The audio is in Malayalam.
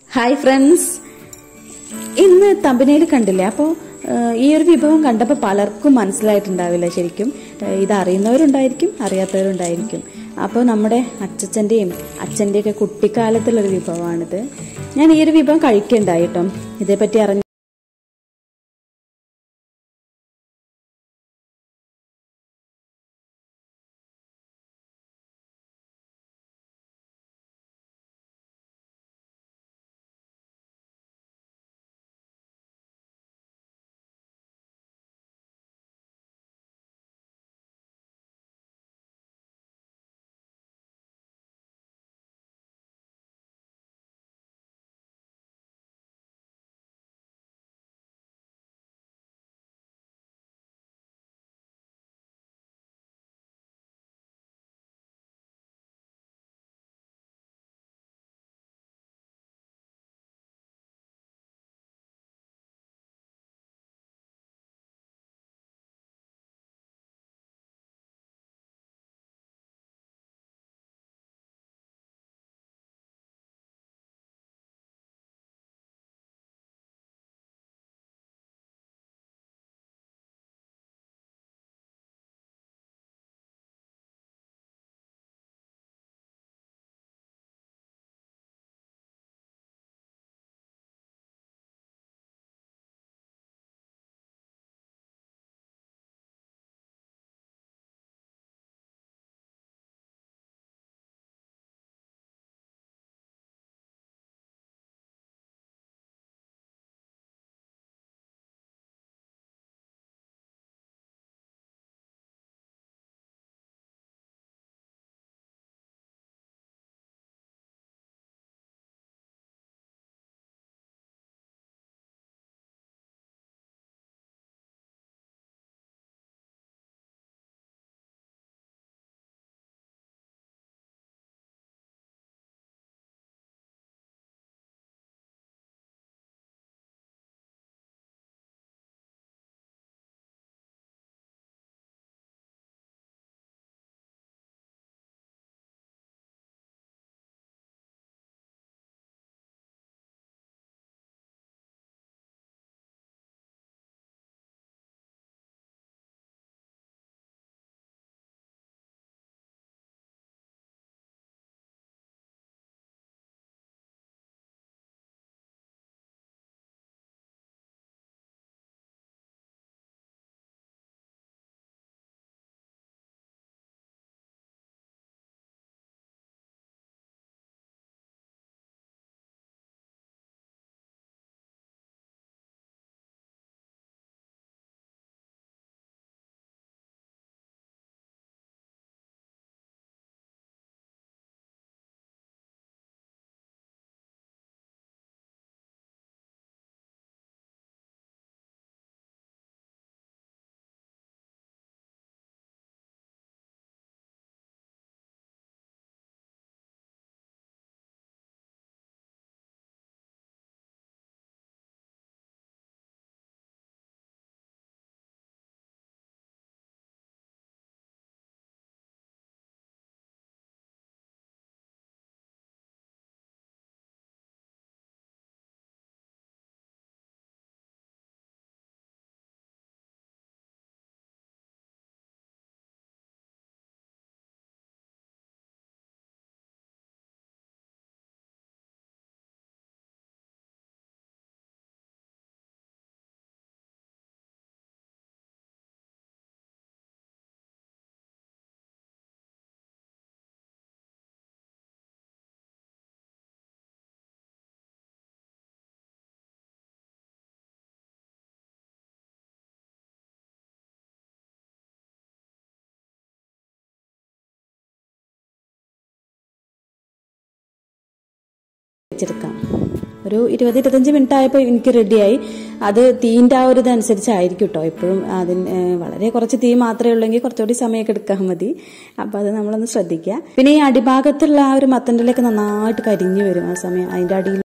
ഹായ് ഫ്രണ്ട്സ് ഇന്ന് തമ്പനയിൽ കണ്ടില്ലേ അപ്പോൾ ഈ ഒരു വിഭവം കണ്ടപ്പോൾ പലർക്കും മനസ്സിലായിട്ടുണ്ടാവില്ല ശരിക്കും ഏഹ് ഇത് അറിയുന്നവരുണ്ടായിരിക്കും അറിയാത്തവരുണ്ടായിരിക്കും അപ്പോൾ നമ്മുടെ അച്ചച്ചൻ്റെയും അച്ഛൻ്റെയൊക്കെ കുട്ടിക്കാലത്തുള്ളൊരു വിഭവമാണിത് ഞാൻ ഈ ഒരു വിഭവം കഴിക്കണ്ടായി കേട്ടോ ഇതേപ്പറ്റി അറിഞ്ഞ വെച്ചെടുക്കാം ഒരു ഇരുപത് ഇരുപത്തഞ്ച് മിനിറ്റ് ആയപ്പോൾ എനിക്ക് റെഡിയായി അത് തീൻ്റെ ആ ഒരു ഇതനുസരിച്ചായിരിക്കും കേട്ടോ എപ്പോഴും അതിന് ഏഹ്, വളരെ കുറച്ച് തീ മാത്രമേ ഉള്ളെങ്കിൽ കുറച്ചുകൂടി സമയമൊക്കെ എടുക്കാൻ മതി അപ്പോൾ അത് നമ്മളൊന്ന് ശ്രദ്ധിക്കുക പിന്നെ ഈ അടിഭാഗത്തുള്ള ആ ഒരു മത്തൻ്റെലൊക്കെ നന്നായിട്ട് കരിഞ്ഞു വരും ആ സമയം അതിൻ്റെ അടിയിൽ